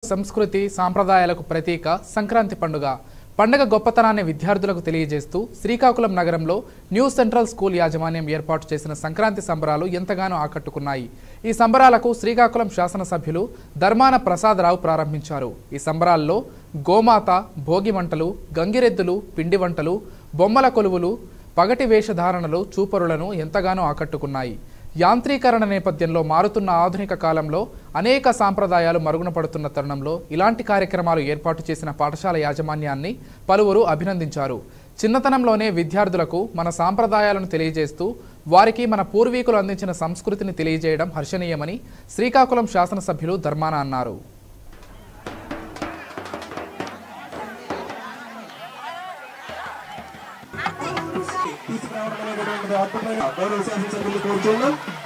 సంస్కృతి సాంప్రదాయాలకు ప్రతీక సంక్రాంతి పండుగ పండుగ గొప్పతనాన్ని విద్యార్థులకు తెలియజేస్తూ శ్రీకాకుళం నగరంలో న్యూ సెంట్రల్ స్కూల్ యాజమాన్యం ఏర్పాటు చేసిన సంక్రాంతి సంబరాలు ఎంతగానో ఆకట్టుకున్నాయి ఈ సంబరాలకు శ్రీకాకుళం శాసనసభ్యులు ధర్మాన ప్రసాదరావు ప్రారంభించారు ఈ సంబరాల్లో గోమాత భోగి మంటలు గంగిరెద్దులు పిండి వంటలు బొమ్మల కొలువులు పగటి వేషధారణలు చూపరులను ఎంతగానో ఆకట్టుకున్నాయి యాంత్రీకరణ నేపథ్యంలో మారుతున్న ఆధునిక కాలంలో అనేక సాంప్రదాయాలు మరుగున పడుతున్న తరుణంలో ఇలాంటి కార్యక్రమాలు ఏర్పాటు చేసిన పాఠశాల యాజమాన్యాన్ని పలువురు అభినందించారు చిన్నతనంలోనే విద్యార్థులకు మన సాంప్రదాయాలను తెలియజేస్తూ వారికి మన పూర్వీకులు అందించిన సంస్కృతిని తెలియజేయడం హర్షణీయమని శ్రీకాకుళం శాసనసభ్యులు ధర్మాన అన్నారు గౌరవ శాసనసభ్యులు కోరుతున్నాం